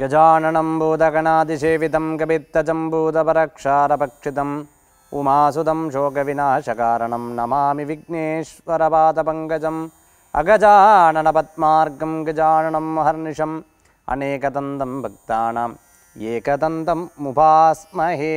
गजाननं भूतगणातिसेवितं कपित्तजम्बूतपरक्षारपक्षितम् उमासुतं शोकविनाशकारणं नमामि विघ्नेश्वरपादपङ्कजम् अगजाननपद्मार्गं गजाननं महर्निशम् अनेकदन्तं भक्तानाम् ஏகதந்தம் முபாஸ்மஹே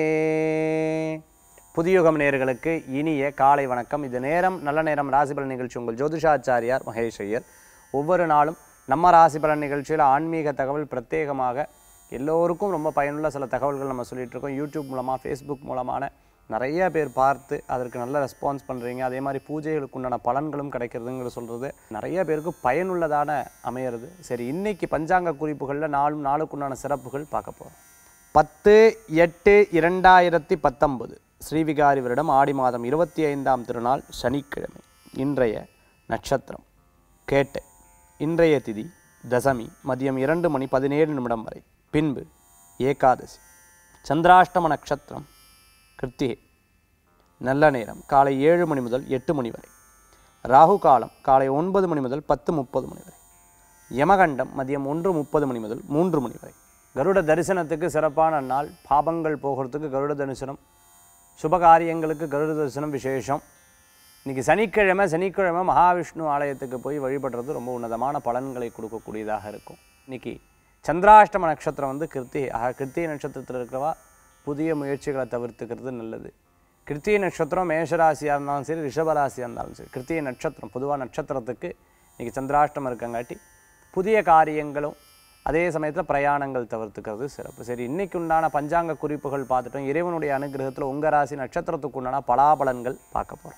புதியுகம் நேயர்களுக்கு இனிய காலை வணக்கம் இது நேரம் நல்ல நேரம் ராசிபலன் நிகழ்ச்சி உங்கள் ஜோதிஷாச்சாரியார் மகேஷ் ஐயர் ஒவ்வொரு நாளும் நம்ம ராசிபலன் நிகழ்ச்சியில் ஆன்மீக தகவல் பிரத்யேகமாக எல்லோருக்கும் ரொம்ப பயனுள்ள சில தகவல்கள் நம்ம சொல்லிட்டு இருக்கோம் யூடியூப் மூலமாக ஃபேஸ்புக் மூலமான நிறைய பேர் பார்த்து அதற்கு நல்ல ரெஸ்பான்ஸ் பண்ணுறீங்க அதே மாதிரி பூஜைகளுக்கு உண்டான பலன்களும் கிடைக்கிறதுங்கிற சொல்கிறது நிறைய பேருக்கு பயனுள்ளதான அமையிறது சரி இன்னைக்கு பஞ்சாங்க குறிப்புகளில் நாலும் நாளுக்குண்டான சிறப்புகள் பார்க்க போகிறோம் பத்து எட்டு இரண்டாயிரத்தி பத்தொன்பது ஸ்ரீவிகாரி வருடம் ஆடி மாதம் இருபத்தி ஐந்தாம் திருநாள் சனிக்கிழமை இன்றைய நட்சத்திரம் கேட்டை இன்றைய திதி தசமி மதியம் இரண்டு மணி பதினேழு நிமிடம் வரை பின்பு ஏகாதசி சந்திராஷ்டம நட்சத்திரம் கிருத்திகை நல்ல நேரம் காலை ஏழு மணி முதல் எட்டு மணி வரை ராகு காலம் காலை ஒன்பது மணி முதல் பத்து முப்பது மணி வரை யமகண்டம் மதியம் ஒன்று முப்பது மணி முதல் மூன்று மணி வரை கருட தரிசனத்துக்கு சிறப்பான நாள் பாபங்கள் போகிறதுக்கு கருட தரிசனம் சுபகாரியங்களுக்கு கருட தரிசனம் விசேஷம் இன்னைக்கு சனிக்கிழமை சனிக்கிழமை மகாவிஷ்ணு ஆலயத்துக்கு போய் வழிபடுறது ரொம்ப உன்னதமான பலன்களை கொடுக்கக்கூடியதாக இருக்கும் இன்னைக்கு சந்திராஷ்டம நட்சத்திரம் வந்து கிருத்திகை ஆக கிருத்திகை நட்சத்திரத்தில் இருக்கிறவா புதிய முயற்சிகளை தவிர்த்துக்கிறது நல்லது கிருத்திகை நட்சத்திரம் மேஷராசியாக இருந்தாலும் சரி ரிஷபராசியாக இருந்தாலும் சரி கிருத்திகை நட்சத்திரம் பொதுவாக நட்சத்திரத்துக்கு இன்னைக்கு சந்திராஷ்டமம் இருக்கங்காட்டி புதிய காரியங்களும் அதே சமயத்தில் பிரயாணங்கள் தவிர்த்துக்கிறது சிறப்பு சரி இன்னைக்கு உண்டான பஞ்சாங்க குறிப்புகள் பார்த்துட்டோம் இறைவனுடைய அனுகிரகத்தில் உங்கள் ராசி நட்சத்திரத்துக்கு உண்டான பலாபலன்கள் பார்க்க போகிறோம்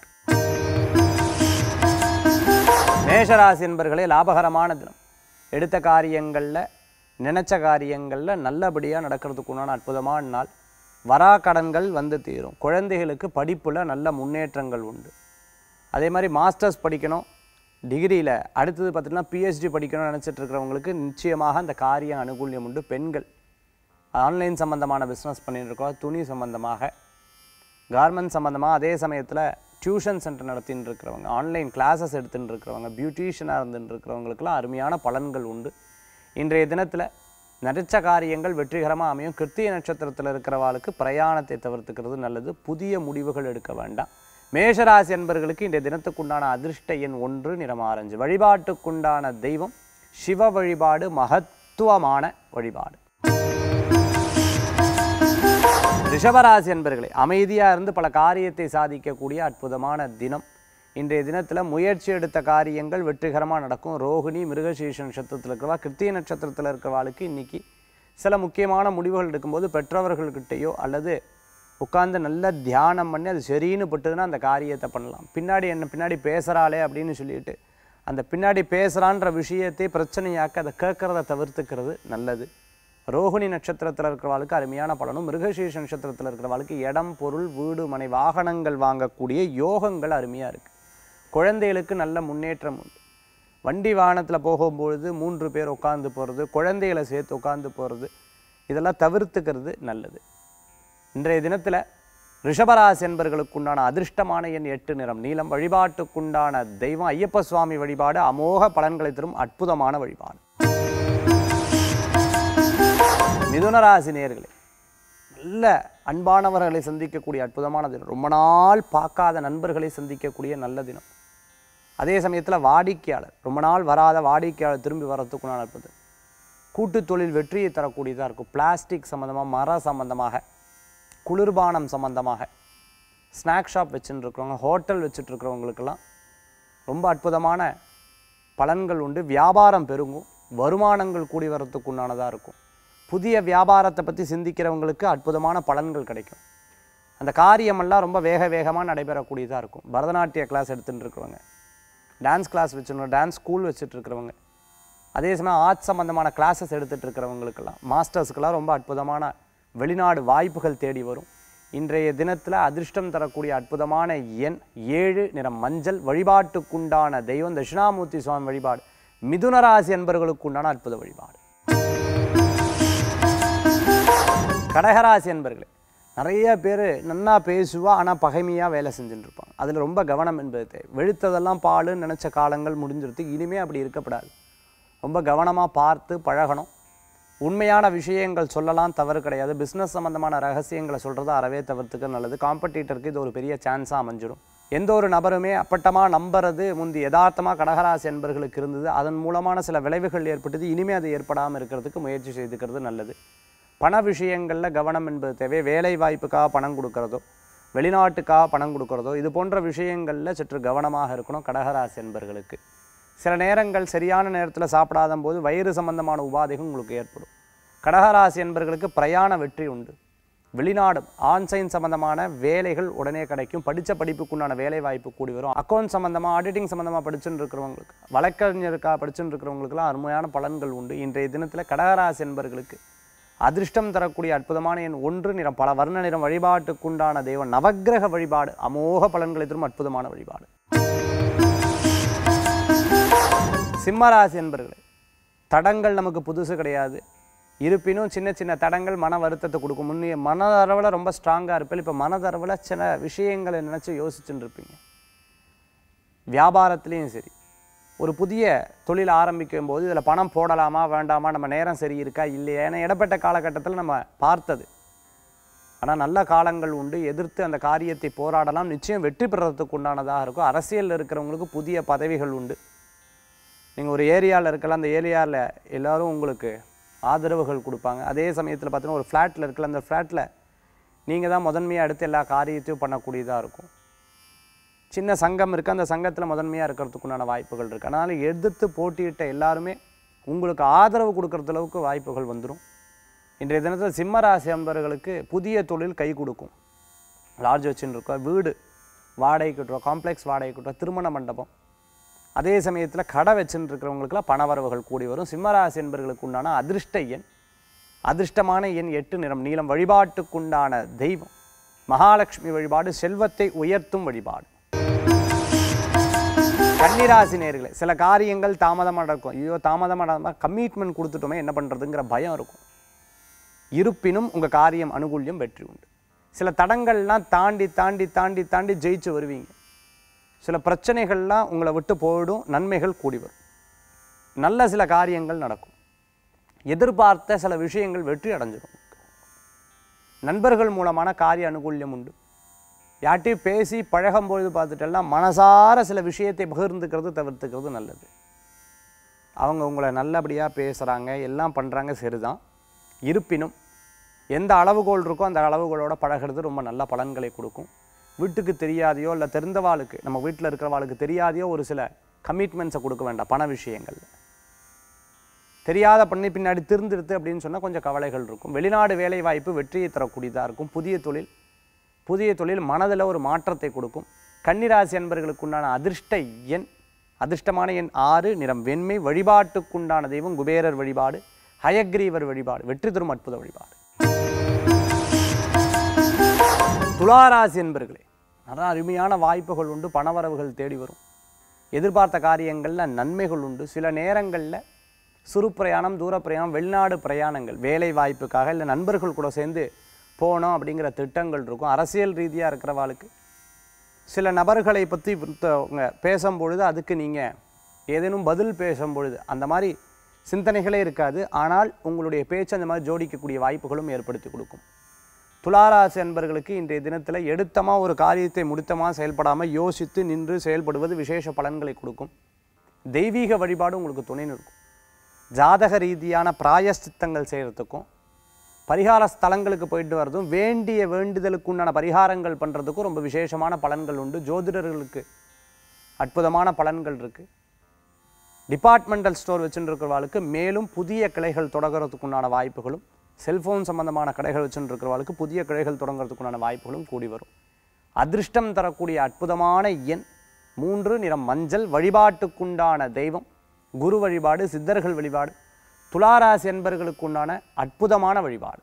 மேஷராசி என்பர்களே லாபகரமான தினம் எடுத்த காரியங்களில் நினைச்ச காரியங்களில் நல்லபடியாக நடக்கிறதுக்கு உண்டான அற்புதமான நாள் வரா கடன்கள் வந்து தீரும் குழந்தைகளுக்கு படிப்பில் நல்ல முன்னேற்றங்கள் உண்டு அதே மாதிரி மாஸ்டர்ஸ் படிக்கணும் டிகிரியில் அடுத்தது பார்த்திங்கன்னா பிஹெச்டி படிக்கணும்னு நினச்சிட்டு இருக்கிறவங்களுக்கு நிச்சயமாக அந்த காரியம் அனுகூல்யம் உண்டு பெண்கள் ஆன்லைன் சம்மந்தமான பிஸ்னஸ் பண்ணிட்டு இருக்கோம் துணி சம்மந்தமாக கார்மெண்ட் சம்மந்தமாக அதே சமயத்தில் டியூஷன் சென்டர் நடத்தின்னு இருக்கிறவங்க ஆன்லைன் கிளாஸஸ் எடுத்துட்டு இருக்கிறவங்க பியூட்டிஷியனாக இருந்துட்டு இருக்கிறவங்களுக்கெல்லாம் அருமையான பலன்கள் உண்டு இன்றைய தினத்தில் நடிச்ச காரியங்கள் வெற்றிகரமாக அமையும் கிருத்திய நட்சத்திரத்தில் இருக்கிறவாளுக்கு பிரயாணத்தை தவிர்த்துக்கிறது நல்லது புதிய முடிவுகள் எடுக்க வேண்டாம் மேஷராசி என்பர்களுக்கு இன்றைய தினத்துக்குண்டான அதிர்ஷ்ட எண் ஒன்று நிறம் ஆரஞ்சு வழிபாட்டுக்குண்டான தெய்வம் சிவ வழிபாடு மகத்துவமான வழிபாடு ரிஷபராசி என்பர்களே அமைதியாக இருந்து பல காரியத்தை சாதிக்கக்கூடிய அற்புதமான தினம் இன்றைய தினத்தில் முயற்சி எடுத்த காரியங்கள் வெற்றிகரமாக நடக்கும் ரோகிணி மிருகசீஷ நட்சத்திரத்தில் இருக்கிறவா கிருத்திய நட்சத்திரத்தில் இருக்கிறவாளுக்கு இன்னைக்கு சில முக்கியமான முடிவுகள் எடுக்கும்போது பெற்றவர்கள்கிட்டயோ அல்லது உட்கார்ந்து நல்ல தியானம் பண்ணி அது சரின்னு பட்டுதுன்னா அந்த காரியத்தை பண்ணலாம் பின்னாடி என்ன பின்னாடி பேசுகிறாளே அப்படின்னு சொல்லிட்டு அந்த பின்னாடி பேசுகிறான்ற விஷயத்தை பிரச்சனையாக்க அதை கேட்கறத தவிர்த்துக்கிறது நல்லது ரோகிணி நட்சத்திரத்தில் இருக்கிறவாளுக்கு அருமையான பலனும் மிருகசீஷ நட்சத்திரத்தில் இருக்கிறவாளுக்கு இடம் பொருள் வீடு மனை வாகனங்கள் வாங்கக்கூடிய யோகங்கள் அருமையாக இருக்குது குழந்தைகளுக்கு நல்ல முன்னேற்றம் உண்டு வண்டி வாகனத்தில் போகும்பொழுது மூன்று பேர் உட்காந்து போகிறது குழந்தைகளை சேர்த்து உட்காந்து போகிறது இதெல்லாம் தவிர்த்துக்கிறது நல்லது இன்றைய தினத்தில் ரிஷபராசி என்பர்களுக்குண்டான அதிர்ஷ்டமான எண் எட்டு நிறம் நீளம் வழிபாட்டுக்குண்டான தெய்வம் ஐயப்ப சுவாமி வழிபாடு அமோக பலன்களை தரும் அற்புதமான வழிபாடு மிதுனராசி நேர்களே நல்ல அன்பானவர்களை சந்திக்கக்கூடிய அற்புதமான தினம் ரொம்ப நாள் பார்க்காத நண்பர்களை சந்திக்கக்கூடிய நல்ல தினம் அதே சமயத்தில் வாடிக்கையாளர் ரொம்ப நாள் வராத வாடிக்கையாளர் திரும்பி வரத்துக்குண்டான அற்புதம் கூட்டு தொழில் வெற்றியை தரக்கூடியதாக இருக்கும் பிளாஸ்டிக் சம்மந்தமாக மர சம்மந்தமாக குளிர்பானம் சம்மந்தமாக ஸ்நாக் ஷாப் வச்சுட்டு இருக்கிறவங்க ஹோட்டல் வச்சுட்டு இருக்கிறவங்களுக்கெல்லாம் ரொம்ப அற்புதமான பலன்கள் உண்டு வியாபாரம் பெருங்கும் வருமானங்கள் கூடி வரத்துக்கு உண்டானதாக இருக்கும் புதிய வியாபாரத்தை பற்றி சிந்திக்கிறவங்களுக்கு அற்புதமான பலன்கள் கிடைக்கும் அந்த காரியமெல்லாம் ரொம்ப வேக வேகமாக நடைபெறக்கூடியதாக இருக்கும் பரதநாட்டிய கிளாஸ் எடுத்துகிட்டு இருக்கிறவங்க டான்ஸ் கிளாஸ் வச்சுருக்கோம் டான்ஸ் ஸ்கூல் வச்சுட்டு இருக்கிறவங்க அதே சமயம் ஆர்ட்ஸ் சம்மந்தமான கிளாஸஸ் எடுத்துகிட்டு இருக்கிறவங்களுக்கெல்லாம் மாஸ்டர்ஸ்க்கெல்லாம் ரொம்ப அற்புதமான வெளிநாடு வாய்ப்புகள் தேடி வரும் இன்றைய தினத்தில் அதிர்ஷ்டம் தரக்கூடிய அற்புதமான எண் ஏழு நிறம் மஞ்சள் வழிபாட்டுக்குண்டான தெய்வம் தட்சிணாமூர்த்தி சுவாமி வழிபாடு மிதுனராசி என்பவர்களுக்கு உண்டான அற்புத வழிபாடு கடகராசி என்பர்களே நிறைய பேர் நன்னா பேசுவா ஆனால் பகைமையாக வேலை செஞ்சுட்டு இருப்பாங்க அதில் ரொம்ப கவனம் என்பது தேவை வெளுத்ததெல்லாம் பாலுன்னு நினச்ச காலங்கள் முடிஞ்சிருது இனிமே அப்படி இருக்கப்படாது ரொம்ப கவனமாக பார்த்து பழகணும் உண்மையான விஷயங்கள் சொல்லலாம் தவறு கிடையாது பிஸ்னஸ் சம்மந்தமான ரகசியங்களை சொல்கிறது அறவே தவிர்த்துக்க நல்லது காம்படிட்டருக்கு இது ஒரு பெரிய சான்ஸாக அமைஞ்சிடும் எந்த ஒரு நபருமே அப்பட்டமாக நம்புறது முந்தி யதார்த்தமாக கடகராசி என்பர்களுக்கு இருந்தது அதன் மூலமான சில விளைவுகள் ஏற்பட்டது இனிமேல் அது ஏற்படாமல் இருக்கிறதுக்கு முயற்சி செய்துக்கிறது நல்லது பண விஷயங்களில் கவனம் என்பது தேவை வேலை வாய்ப்புக்காக பணம் கொடுக்கறதோ வெளிநாட்டுக்காக பணம் கொடுக்கறதோ இது போன்ற விஷயங்களில் சற்று கவனமாக இருக்கணும் கடகராசி என்பர்களுக்கு சில நேரங்கள் சரியான நேரத்தில் சாப்பிடாத போது வயிறு சம்பந்தமான உபாதைகள் உங்களுக்கு ஏற்படும் கடகராசி என்பர்களுக்கு பிரயாண வெற்றி உண்டு வெளிநாடு ஆன்சைன் சம்பந்தமான வேலைகள் உடனே கிடைக்கும் படித்த படிப்புக்குண்டான வேலை வாய்ப்பு கூடி வரும் அக்கௌண்ட் சம்பந்தமாக ஆடிட்டிங் சம்பந்தமாக படிச்சுட்டு இருக்கிறவங்களுக்கு வழக்கறிஞருக்காக படிச்சுட்டு இருக்கிறவங்களுக்குலாம் அருமையான பலன்கள் உண்டு இன்றைய தினத்தில் கடகராசி என்பர்களுக்கு அதிர்ஷ்டம் தரக்கூடிய அற்புதமான எண் ஒன்று நிறம் பல வர்ண நிறம் வழிபாட்டுக்குண்டான தெய்வம் நவக்கிரக வழிபாடு அமோக பலன்களை தரும் அற்புதமான வழிபாடு சிம்மராசி என்பர்களே தடங்கள் நமக்கு புதுசு கிடையாது இருப்பினும் சின்ன சின்ன தடங்கள் மன வருத்தத்தை கொடுக்கும் முன்னே மனதளவில் ரொம்ப ஸ்ட்ராங்காக இருப்பேன் இப்போ மனதளவில் சில விஷயங்களை நினச்சி யோசிச்சுட்டு இருப்பீங்க வியாபாரத்துலேயும் சரி ஒரு புதிய தொழில் ஆரம்பிக்கும் போது இதில் பணம் போடலாமா வேண்டாமா நம்ம நேரம் சரி இருக்கா இல்லையா ஏன்னா இடப்பட்ட காலகட்டத்தில் நம்ம பார்த்தது ஆனால் நல்ல காலங்கள் உண்டு எதிர்த்து அந்த காரியத்தை போராடலாம் நிச்சயம் வெற்றி பெறறதுக்கு உண்டானதாக இருக்கும் அரசியலில் இருக்கிறவங்களுக்கு புதிய பதவிகள் உண்டு நீங்கள் ஒரு ஏரியாவில் இருக்கலாம் அந்த ஏரியாவில் எல்லாரும் உங்களுக்கு ஆதரவுகள் கொடுப்பாங்க அதே சமயத்தில் பார்த்தீங்கன்னா ஒரு ஃப்ளாட்டில் இருக்கல அந்த ஃப்ளாட்டில் நீங்கள் தான் முதன்மையாக எடுத்து எல்லா காரியத்தையும் பண்ணக்கூடியதாக இருக்கும் சின்ன சங்கம் இருக்குது அந்த சங்கத்தில் முதன்மையாக இருக்கிறதுக்குண்டான வாய்ப்புகள் இருக்குது அதனால் எதிர்த்து போட்டியிட்ட எல்லாருமே உங்களுக்கு ஆதரவு கொடுக்கறது அளவுக்கு வாய்ப்புகள் வந்துடும் இன்றைய தினத்தில் சிம்ம ராசி அன்பர்களுக்கு புதிய தொழில் கை கொடுக்கும் லாட்ஜ் வச்சுன்னு இருக்கோம் வீடு வாடகைக்கு விட்டுருவோம் காம்ப்ளெக்ஸ் வாடகைக்கு விட்டுருவோம் திருமண மண்டபம் அதே சமயத்தில் கடை வச்சுன்னு இருக்கிறவங்களுக்குலாம் பணவரவுகள் கூடி வரும் சிம்மராசி என்பர்களுக்கு உண்டான அதிர்ஷ்ட எண் அதிர்ஷ்டமான எண் எட்டு நிறம் நீளம் வழிபாட்டுக்குண்டான தெய்வம் மகாலட்சுமி வழிபாடு செல்வத்தை உயர்த்தும் வழிபாடு கன்னிராசி நேர்களே சில காரியங்கள் தாமதமாக நடக்கும் ஐயோ தாமதமாக கமிட்மெண்ட் கொடுத்துட்டோமே என்ன பண்ணுறதுங்கிற பயம் இருக்கும் இருப்பினும் உங்கள் காரியம் அனுகூல்யம் வெற்றி உண்டு சில தடங்கள்லாம் தாண்டி தாண்டி தாண்டி தாண்டி ஜெயிச்சு வருவீங்க சில பிரச்சனைகள்லாம் உங்களை விட்டு போயிடும் நன்மைகள் கூடி வரும் நல்ல சில காரியங்கள் நடக்கும் எதிர்பார்த்த சில விஷயங்கள் வெற்றி அடைஞ்சிடும் நண்பர்கள் மூலமான காரிய அனுகூல்யம் உண்டு யார்ட்டையும் பேசி பழகும்பொழுது பார்த்துட்டெல்லாம் மனசார சில விஷயத்தை பகிர்ந்துக்கிறது தவிர்த்துக்கிறது நல்லது அவங்க உங்களை நல்லபடியாக பேசுகிறாங்க எல்லாம் பண்ணுறாங்க சரிதான் இருப்பினும் எந்த அளவுகோல் இருக்கோ அந்த அளவுகோலோட பழகிறது ரொம்ப நல்ல பலன்களை கொடுக்கும் வீட்டுக்கு தெரியாதையோ இல்லை தெரிந்தவாளுக்கு நம்ம வீட்டில் இருக்கிறவாளுக்கு தெரியாதையோ ஒரு சில கமிட்மெண்ட்ஸை கொடுக்க வேண்டாம் பண விஷயங்களில் தெரியாத பண்ணி பின்னாடி திருந்திருது அப்படின்னு சொன்னால் கொஞ்சம் கவலைகள் இருக்கும் வெளிநாடு வேலை வாய்ப்பு வெற்றியை தரக்கூடியதாக இருக்கும் புதிய தொழில் புதிய தொழில் மனதில் ஒரு மாற்றத்தை கொடுக்கும் கன்னிராசி என்பர்களுக்கு உண்டான அதிர்ஷ்ட எண் அதிர்ஷ்டமான எண் ஆறு நிறம் வெண்மை வழிபாட்டுக்குண்டான தெய்வம் குபேரர் வழிபாடு ஹயக்ரீவர் வழிபாடு வெற்றி தரும் அற்புத வழிபாடு துளாராசி என்பர்களே நல்ல அருமையான வாய்ப்புகள் உண்டு பணவரவுகள் தேடி வரும் எதிர்பார்த்த காரியங்களில் நன்மைகள் உண்டு சில நேரங்களில் சிறு பிரயாணம் தூர பிரயாணம் வெளிநாடு பிரயாணங்கள் வேலை வாய்ப்புக்காக இல்லை நண்பர்கள் கூட சேர்ந்து போகணும் அப்படிங்கிற திட்டங்கள் இருக்கும் அரசியல் ரீதியாக இருக்கிறவாளுக்கு சில நபர்களை பற்றி அவங்க பேசும்பொழுது அதுக்கு நீங்கள் ஏதேனும் பதில் பேசும்பொழுது அந்த மாதிரி சிந்தனைகளே இருக்காது ஆனால் உங்களுடைய பேச்சு அந்த மாதிரி ஜோடிக்கக்கூடிய வாய்ப்புகளும் ஏற்படுத்தி கொடுக்கும் துளாராசி அன்பர்களுக்கு இன்றைய தினத்தில் எடுத்தமாக ஒரு காரியத்தை முடித்தமாக செயல்படாமல் யோசித்து நின்று செயல்படுவது விசேஷ பலன்களை கொடுக்கும் தெய்வீக வழிபாடு உங்களுக்கு துணை நிற்கும் ஜாதக ரீதியான பிராயஷ்சித்தங்கள் செய்கிறதுக்கும் பரிகார ஸ்தலங்களுக்கு போயிட்டு வர்றதும் வேண்டிய வேண்டுதலுக்கு உண்டான பரிகாரங்கள் பண்ணுறதுக்கும் ரொம்ப விசேஷமான பலன்கள் உண்டு ஜோதிடர்களுக்கு அற்புதமான பலன்கள் இருக்குது டிபார்ட்மெண்டல் ஸ்டோர் வச்சுட்டு இருக்கிறவாளுக்கு மேலும் புதிய கிளைகள் தொடங்குறதுக்கு உண்டான வாய்ப்புகளும் செல்ஃபோன் சம்பந்தமான கடைகள் வச்சுட்டு இருக்கிறவாளுக்கு புதிய கிளைகள் தொடங்குறதுக்கு உண்டான வாய்ப்புகளும் கூடி வரும் அதிர்ஷ்டம் தரக்கூடிய அற்புதமான எண் மூன்று நிறம் மஞ்சள் வழிபாட்டுக்குண்டான தெய்வம் குரு வழிபாடு சித்தர்கள் வழிபாடு துளாராசி என்பர்களுக்கு உண்டான அற்புதமான வழிபாடு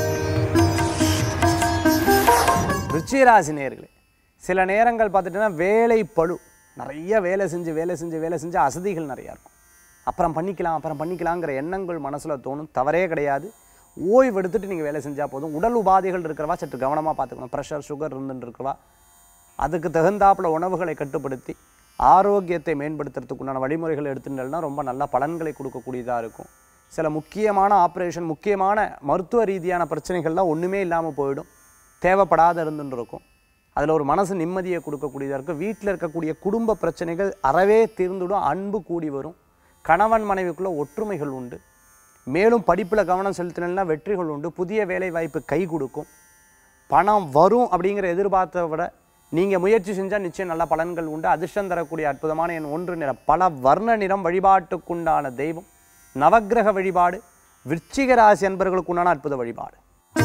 ருச்சிராசி நேர்களே சில நேரங்கள் பார்த்துட்டீங்கன்னா வேலை பழு நிறைய வேலை செஞ்சு வேலை செஞ்சு வேலை செஞ்சு அசதிகள் நிறையா இருக்கும் அப்புறம் பண்ணிக்கலாம் அப்புறம் பண்ணிக்கலாங்கிற எண்ணங்கள் மனசில் தோணும் தவறே கிடையாது ஓய்வு எடுத்துட்டு நீங்கள் வேலை செஞ்சால் போதும் உடல் உபாதைகள் இருக்கிறவா சற்று கவனமாக பார்த்துக்கணும் ப்ரெஷர் சுகர் இருந்துட்டு இருக்கிறவா அதுக்கு தகுந்தாப்புல உணவுகளை கட்டுப்படுத்தி ஆரோக்கியத்தை மேம்படுத்துறதுக்கு உண்டான வழிமுறைகள் எடுத்துட்டோம்னா ரொம்ப நல்ல பலன்களை கொடுக்கக்கூடியதாக இருக்கும் சில முக்கியமான ஆப்ரேஷன் முக்கியமான மருத்துவ ரீதியான பிரச்சனைகள்லாம் ஒன்றுமே இல்லாமல் போயிடும் தேவைப்படாத இருந்துன்னு இருக்கும் அதில் ஒரு மனசு நிம்மதியை கொடுக்கக்கூடியதாக இருக்கும் வீட்டில் இருக்கக்கூடிய குடும்ப பிரச்சனைகள் அறவே தீர்ந்துடும் அன்பு கூடி வரும் கணவன் மனைவிக்குள்ள ஒற்றுமைகள் உண்டு மேலும் படிப்பில் கவனம் செலுத்தினா வெற்றிகள் உண்டு புதிய வேலை வாய்ப்பு கை கொடுக்கும் பணம் வரும் அப்படிங்கிற எதிர்பார்த்ததை விட நீங்கள் முயற்சி செஞ்சால் நிச்சயம் நல்ல பலன்கள் உண்டு அதிர்ஷ்டம் தரக்கூடிய அற்புதமான என் ஒன்று நிறம் பல வர்ண நிறம் வழிபாட்டுக்குண்டான தெய்வம் நவக்கிரக வழிபாடு விருச்சிக ராசி அன்பர்களுக்கு உண்டான அற்புத வழிபாடு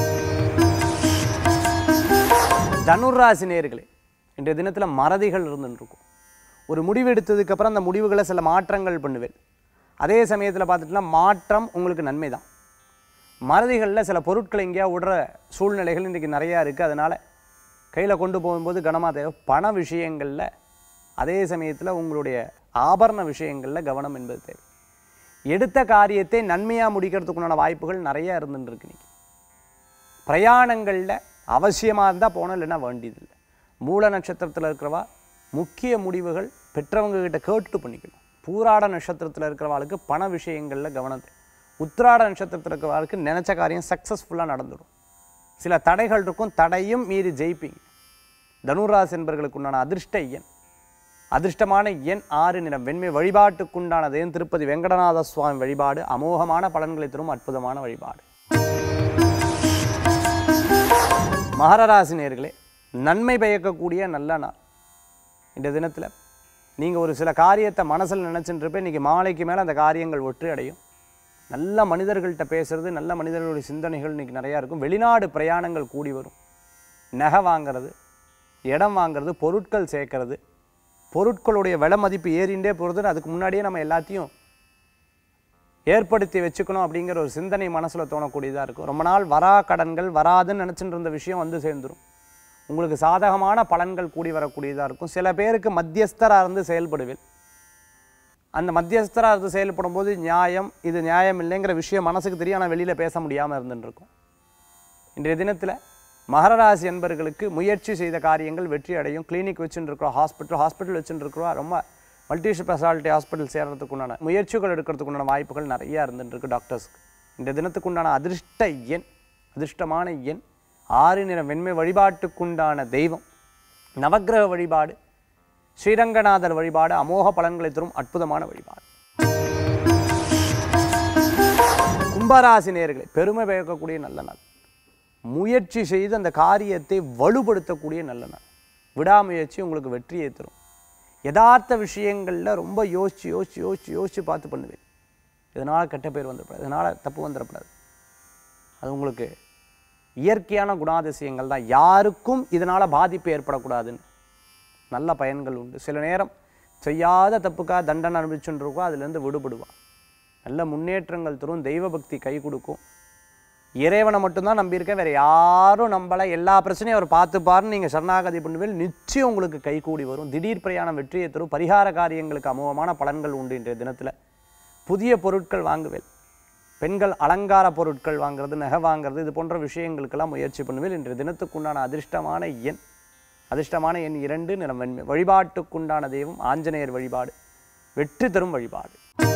தனுராசி நேர்களே இன்றைய தினத்தில் மறதிகள் இருந்துன்னு இருக்கும் ஒரு முடிவு எடுத்ததுக்கப்புறம் அந்த முடிவுகளை சில மாற்றங்கள் பண்ணுவேன் அதே சமயத்தில் பார்த்துட்டுனா மாற்றம் உங்களுக்கு நன்மை தான் மறதிகளில் சில பொருட்களை எங்கேயா விடுற சூழ்நிலைகள் இன்றைக்கி நிறையா இருக்குது அதனால் கையில் கொண்டு போகும்போது கனமாக தேவை பண விஷயங்களில் அதே சமயத்தில் உங்களுடைய ஆபரண விஷயங்களில் கவனம் என்பது தேவை எடுத்த காரியத்தை நன்மையாக முடிக்கிறதுக்குண்டான வாய்ப்புகள் நிறையா இருந்துட்டு இருக்கு இன்னைக்கு பிரயாணங்களில் அவசியமாக இருந்தால் போனோம் இல்லைன்னா வேண்டியதில்லை மூல நட்சத்திரத்தில் இருக்கிறவா முக்கிய முடிவுகள் பெற்றவங்க கிட்ட கேட்டு பண்ணிக்கணும் பூராட நட்சத்திரத்தில் இருக்கிறவாளுக்கு பண விஷயங்களில் கவனம் தேவை. உத்திராட நட்சத்திரத்தில் இருக்கிறவாளுக்கு நினச்ச காரியம் சக்ஸஸ்ஃபுல்லாக நடந்துடும் சில தடைகள் இருக்கும் தடையும் மீறி ஜெயிப்பீங்க தனுராசி என்பர்களுக்கு உண்டான அதிர்ஷ்ட எண் அதிர்ஷ்டமான எண் ஆறு நிறம் வெண்மை வழிபாட்டுக்குண்டானது என் திருப்பதி வெங்கடநாத சுவாமி வழிபாடு அமோகமான பலன்களை தரும் அற்புதமான வழிபாடு மகர ராசி நேர்களே நன்மை பயக்கக்கூடிய நல்ல நாள் இந்த தினத்தில் நீங்கள் ஒரு சில காரியத்தை மனசில் நினச்சின்றப்ப இன்றைக்கி மாலைக்கு மேலே அந்த காரியங்கள் ஒற்றி அடையும் நல்ல மனிதர்கள்ட்ட பேசுறது நல்ல மனிதர்களுடைய சிந்தனைகள் இன்றைக்கி நிறையா இருக்கும் வெளிநாடு பிரயாணங்கள் கூடி வரும் நகை வாங்குறது இடம் வாங்குறது பொருட்கள் சேர்க்கறது பொருட்களுடைய விலை மதிப்பு ஏறிண்டே போகிறது அதுக்கு முன்னாடியே நம்ம எல்லாத்தையும் ஏற்படுத்தி வச்சுக்கணும் அப்படிங்கிற ஒரு சிந்தனை மனசில் தோணக்கூடியதாக இருக்கும் ரொம்ப நாள் வரா கடன்கள் வராதுன்னு நினச்சிட்டு இருந்த விஷயம் வந்து சேர்ந்துடும் உங்களுக்கு சாதகமான பலன்கள் கூடி வரக்கூடியதாக இருக்கும் சில பேருக்கு மத்தியஸ்தராக இருந்து செயல்படுவேன் அந்த மத்தியஸ்தராக இருந்து செயல்படும் போது நியாயம் இது நியாயம் இல்லைங்கிற விஷயம் மனசுக்கு தெரியும் ஆனால் வெளியில் பேச முடியாமல் இருந்துட்டு இருக்கும் இன்றைய தினத்தில் மகர ராசி என்பர்களுக்கு முயற்சி செய்த காரியங்கள் வெற்றி அடையும் கிளினிக் வச்சுட்டு இருக்கிறோம் ஹாஸ்பிட்டல் ஹாஸ்பிட்டல் வச்சுட்டு இருக்கிறோம் ரொம்ப மல்டி ஸ்பெஷாலிட்டி ஹாஸ்பிட்டல் சேர்றதுக்கு உண்டான முயற்சிகள் எடுக்கிறதுக்கு உண்டான வாய்ப்புகள் நிறையா இருந்துட்டு இருக்கு டாக்டர்ஸ்க்கு இந்த தினத்துக்கு உண்டான அதிர்ஷ்ட எண் அதிர்ஷ்டமான எண் ஆறு நிற வெண்மை வழிபாட்டுக்குண்டான தெய்வம் நவக்கிரக வழிபாடு ஸ்ரீரங்கநாதர் வழிபாடு அமோக பலன்களை தரும் அற்புதமான வழிபாடு கும்பராசி நேயர்களே பெருமை பயக்கக்கூடிய நல்ல நாள் முயற்சி செய்து அந்த காரியத்தை வலுப்படுத்தக்கூடிய நல்ல நாள் விடாமுயற்சி உங்களுக்கு வெற்றியை தரும் யதார்த்த விஷயங்களில் ரொம்ப யோசிச்சு யோசிச்சு யோசிச்சு யோசிச்சு பார்த்து பண்ணுவேன் இதனால் கெட்ட பேர் வந்துடக்கூடாது இதனால் தப்பு வந்துடக்கூடாது அது உங்களுக்கு இயற்கையான குணாதிசயங்கள் தான் யாருக்கும் இதனால் பாதிப்பு ஏற்படக்கூடாதுன்னு நல்ல பயன்கள் உண்டு சில நேரம் செய்யாத தப்புக்காக தண்டனை அனுபவிச்சுட்டு இருக்கோம் அதுலேருந்து விடுபடுவான் நல்ல முன்னேற்றங்கள் தரும் தெய்வ பக்தி கை கொடுக்கும் இறைவனை மட்டும்தான் நம்பியிருக்கேன் வேறு யாரும் நம்பலை எல்லா பிரச்சனையும் அவர் பார்த்துப்பாருன்னு நீங்கள் சரணாகதி பண்ணுவேன் நிச்சயம் உங்களுக்கு கை கூடி வரும் திடீர் பிரயாணம் வெற்றியை தரும் பரிகார காரியங்களுக்கு அமோகமான பலன்கள் உண்டு இன்றைய தினத்தில் புதிய பொருட்கள் வாங்குவேன் பெண்கள் அலங்கார பொருட்கள் வாங்குறது நகை வாங்குறது இது போன்ற விஷயங்களுக்கெல்லாம் முயற்சி பண்ணுவேன் இன்றைய தினத்துக்குண்டான அதிர்ஷ்டமான எண் அதிர்ஷ்டமான எண் இரண்டு நிறம் வெண்மை வழிபாட்டுக்குண்டான தெய்வம் ஆஞ்சநேயர் வழிபாடு வெற்றி தரும் வழிபாடு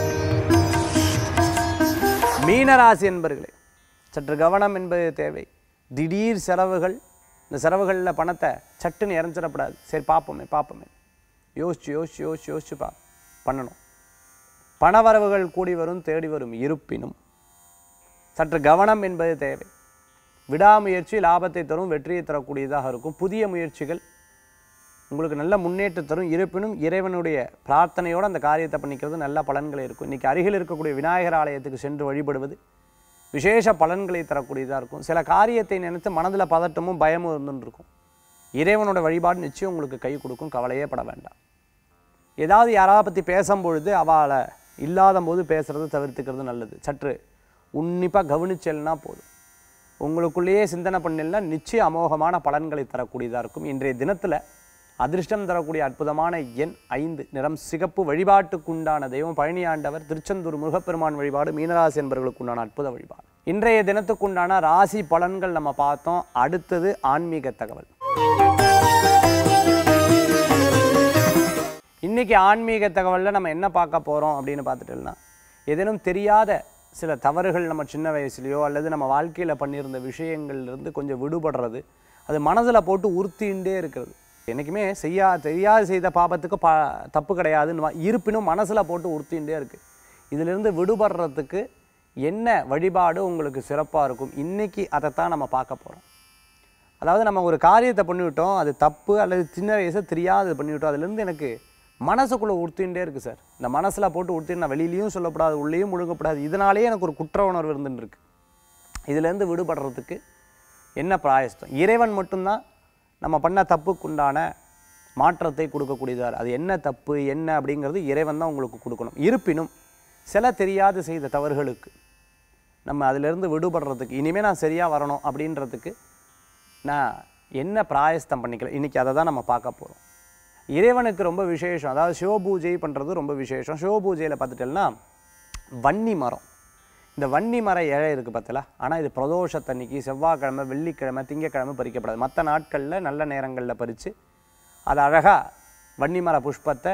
மீனராசி என்பர்களே சற்று கவனம் என்பது தேவை திடீர் செலவுகள் இந்த செலவுகளில் பணத்தை சட்டுன்னு இறஞ்சிடக்கூடாது சரி பார்ப்போமே பார்ப்போமே யோசிச்சு யோசிச்சு யோசிச்சு யோசிச்சு பா பண்ணணும் பணவரவுகள் கூடி வரும் தேடி வரும் இருப்பினும் சற்று கவனம் என்பது தேவை விடாமுயற்சி லாபத்தை தரும் வெற்றியை தரக்கூடியதாக இருக்கும் புதிய முயற்சிகள் உங்களுக்கு நல்ல முன்னேற்றம் தரும் இருப்பினும் இறைவனுடைய பிரார்த்தனையோடு அந்த காரியத்தை பண்ணிக்கிறது நல்ல பலன்களை இருக்கும் இன்றைக்கி அருகில் இருக்கக்கூடிய விநாயகர் ஆலயத்துக்கு சென்று வழிபடுவது விசேஷ பலன்களை தரக்கூடியதாக இருக்கும் சில காரியத்தை நினைத்து மனதில் பதட்டமும் பயமும் இருந்துன்னு இருக்கும் இறைவனோட வழிபாடு நிச்சயம் உங்களுக்கு கை கொடுக்கும் கவலையே பட வேண்டாம் ஏதாவது யாராவது பற்றி பேசும்பொழுது அவளை இல்லாத போது பேசுறது தவிர்த்துக்கிறது நல்லது சற்று உன்னிப்பாக கவனிச்சல்னா போதும் உங்களுக்குள்ளேயே சிந்தனை பண்ணினா நிச்சயம் அமோகமான பலன்களை தரக்கூடியதாக இருக்கும் இன்றைய தினத்தில் அதிர்ஷ்டம் தரக்கூடிய அற்புதமான எண் ஐந்து நிறம் சிகப்பு வழிபாட்டுக்குண்டான தெய்வம் பழனி ஆண்டவர் திருச்செந்தூர் முருகப்பெருமான் வழிபாடு மீனராசி என்பவர்களுக்கு உண்டான அற்புத வழிபாடு இன்றைய தினத்துக்குண்டான ராசி பலன்கள் நம்ம பார்த்தோம் அடுத்தது ஆன்மீக தகவல் இன்னைக்கு ஆன்மீக தகவலில் நம்ம என்ன பார்க்க போகிறோம் அப்படின்னு பார்த்துட்டோம்னா ஏதேனும் தெரியாத சில தவறுகள் நம்ம சின்ன வயசுலையோ அல்லது நம்ம வாழ்க்கையில் பண்ணியிருந்த விஷயங்கள்லேருந்து கொஞ்சம் விடுபடுறது அது மனதில் போட்டு உறுத்திண்டே இருக்கிறது என்றைக்குமே செய்யா தெரியாது செய்த பாபத்துக்கு பா தப்பு கிடையாதுன்னு வா- இருப்பினும் மனசில் போட்டு உறுத்திண்டே இருக்குது இதிலிருந்து விடுபடுறதுக்கு என்ன வழிபாடு உங்களுக்கு சிறப்பாக இருக்கும் இன்றைக்கி அதைத்தான் நம்ம பார்க்க போகிறோம் அதாவது நம்ம ஒரு காரியத்தை பண்ணிவிட்டோம் அது தப்பு அல்லது சின்ன வயசு தெரியாது பண்ணிவிட்டோம் அதுலேருந்து எனக்கு மனசுக்குள்ளே உறுத்திகிட்டே இருக்குது சார் இந்த மனசில் போட்டு உறுத்திட்டு நான் வெளியிலையும் சொல்லக்கூடாது உள்ளேயும் முழுங்கக்கூடாது இதனாலேயே எனக்கு ஒரு குற்ற உணர்வு இருந்துட்டு இருக்கு இதுலேருந்து விடுபடுறதுக்கு என்ன பிராயஸ்தம் இறைவன் மட்டும்தான் நம்ம பண்ண தப்புக்குண்டான மாற்றத்தை கொடுக்கக்கூடியதார் அது என்ன தப்பு என்ன அப்படிங்கிறது இறைவன் தான் உங்களுக்கு கொடுக்கணும் இருப்பினும் சில தெரியாது செய்த தவறுகளுக்கு நம்ம அதிலிருந்து விடுபடுறதுக்கு இனிமேல் நான் சரியாக வரணும் அப்படின்றதுக்கு நான் என்ன பிராயஸ்தம் பண்ணிக்கல இன்றைக்கி அதை தான் நம்ம பார்க்க போகிறோம் இறைவனுக்கு ரொம்ப விசேஷம் அதாவது சிவபூஜை பண்ணுறது ரொம்ப விசேஷம் சிவபூஜையில் பார்த்துட்டேன்னா வன்னி மரம் இந்த வன்னி மர இழை இருக்குது பார்த்தல ஆனால் இது பிரதோஷத்தன்னைக்கு செவ்வாய்க்கிழமை வெள்ளிக்கிழமை திங்கக்கிழமை பறிக்கப்படாது மற்ற நாட்களில் நல்ல நேரங்களில் பறித்து அது அழகாக வன்னி மர புஷ்பத்தை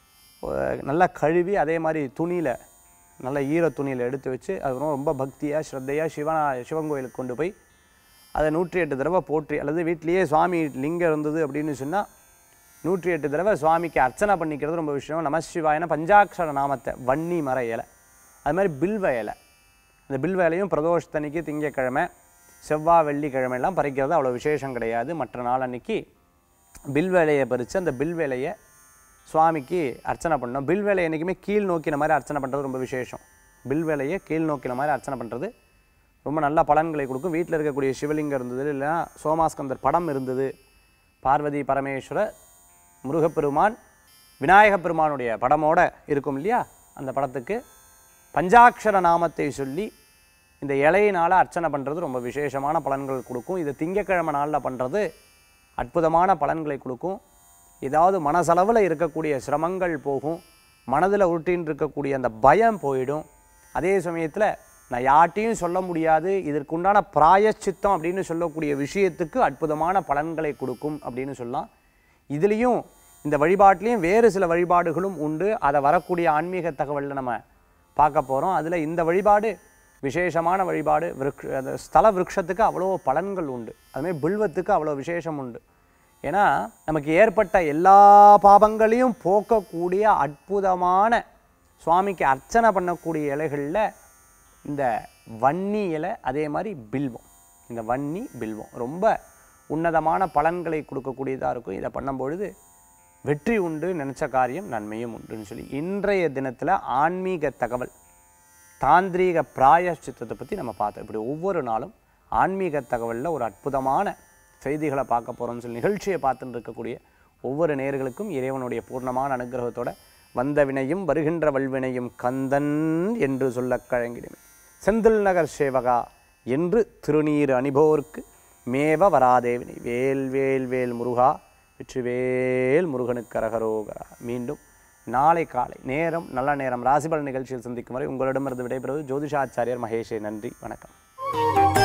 அஹ், நல்லா கழுவி அதே மாதிரி துணியில் நல்ல ஈர துணியில் எடுத்து வச்சு அதுக்கப்புறம் ரொம்ப பக்தியாக ஸ்ரத்தையாக சிவனா சிவன் கோயிலுக்கு கொண்டு போய் அதை நூற்றி எட்டு தடவை போற்றி அல்லது வீட்டிலேயே சுவாமி லிங்கம் இருந்தது அப்படின்னு சொன்னால் நூற்றி எட்டு தடவை சுவாமிக்கு அர்ச்சனை பண்ணிக்கிறது ரொம்ப விஷயம் நமசிவாயன பஞ்சாட்சர நாமத்தை வன்னி மர இலை அது மாதிரி பில்வ இலை அந்த பில்வ இலையும் பிரதோஷத்தன்னைக்கு திங்கக்கிழமை செவ்வாய் வெள்ளிக்கிழமை எல்லாம் பறிக்கிறது அவ்வளோ விசேஷம் கிடையாது மற்ற நாள் அன்னைக்கு பில் வேலையை பறித்து அந்த பில் வேலையை சுவாமிக்கு அர்ச்சனை பண்ணோம் பில் வேலையை என்றைக்குமே கீழ் நோக்கின மாதிரி அர்ச்சனை பண்ணுறது ரொம்ப விசேஷம் பில் வேலையை கீழ் நோக்கின மாதிரி அர்ச்சனை பண்ணுறது ரொம்ப நல்ல பலன்களை கொடுக்கும் வீட்டில் இருக்கக்கூடிய சிவலிங்கம் இருந்தது இல்லைன்னா சோமாஸ்கந்தர் படம் இருந்தது பார்வதி பரமேஸ்வரர் முருகப்பெருமான் விநாயகப் பெருமானுடைய படமோட இருக்கும் இல்லையா அந்த படத்துக்கு பஞ்சாட்சர நாமத்தை சொல்லி இந்த இலையினால் அர்ச்சனை பண்ணுறது ரொம்ப விசேஷமான பலன்கள் கொடுக்கும் இது திங்கக்கிழமை நாளில் பண்ணுறது அற்புதமான பலன்களை கொடுக்கும் ஏதாவது மனசளவில் இருக்கக்கூடிய சிரமங்கள் போகும் மனதில் உருட்டின்னு இருக்கக்கூடிய அந்த பயம் போயிடும் அதே சமயத்தில் நான் யார்ட்டையும் சொல்ல முடியாது இதற்குண்டான பிராயச்சித்தம் அப்படின்னு சொல்லக்கூடிய விஷயத்துக்கு அற்புதமான பலன்களை கொடுக்கும் அப்படின்னு சொல்லலாம் இதுலேயும் இந்த வழிபாட்டிலையும் வேறு சில வழிபாடுகளும் உண்டு அதை வரக்கூடிய ஆன்மீக தகவலில் நம்ம பார்க்க போகிறோம் அதில் இந்த வழிபாடு விசேஷமான வழிபாடு விருக்ஷ அந்த ஸ்தல விருட்சத்துக்கு அவ்வளோ பலன்கள் உண்டு அதுமாதிரி பில்வத்துக்கு அவ்வளோ விசேஷம் உண்டு ஏன்னா நமக்கு ஏற்பட்ட எல்லா பாபங்களையும் போக்கக்கூடிய அற்புதமான சுவாமிக்கு அர்ச்சனை பண்ணக்கூடிய இலைகளில் இந்த வன்னி இலை அதே மாதிரி பில்வம் இந்த வன்னி பில்வம் ரொம்ப உன்னதமான பலன்களை கொடுக்கக்கூடியதாக இருக்கும் இதை பண்ணும்பொழுது வெற்றி உண்டு நினச்ச காரியம் நன்மையும் உண்டுன்னு சொல்லி இன்றைய தினத்தில் ஆன்மீக தகவல் தாந்திரீக பிராயச்சித்தத்தை பற்றி நம்ம பார்த்தோம் இப்படி ஒவ்வொரு நாளும் ஆன்மீக தகவலில் ஒரு அற்புதமான செய்திகளை பார்க்க போகிறோம்னு சொல்லி நிகழ்ச்சியை பார்த்துட்டு இருக்கக்கூடிய ஒவ்வொரு நேர்களுக்கும் இறைவனுடைய பூர்ணமான அனுகிரகத்தோட வந்த வினையும் வருகின்ற வல்வினையும் கந்தன் என்று சொல்லக் கழங்கிடுமே செந்தில் நகர் சேவகா என்று திருநீர் அணிபோர்க்கு மேவ வராதேவினை வேல் வேல் வேல் முருகா வெற்றிவேல் முருகனுக்கு அரகரோகரா மீண்டும் நாளை காலை நேரம் நல்ல நேரம் ராசிபலன் நிகழ்ச்சியில் சந்திக்கும் வரை உங்களிடமிருந்து விடைபெறுவது ஜோதிஷாச்சாரியர் மகேஷே நன்றி வணக்கம்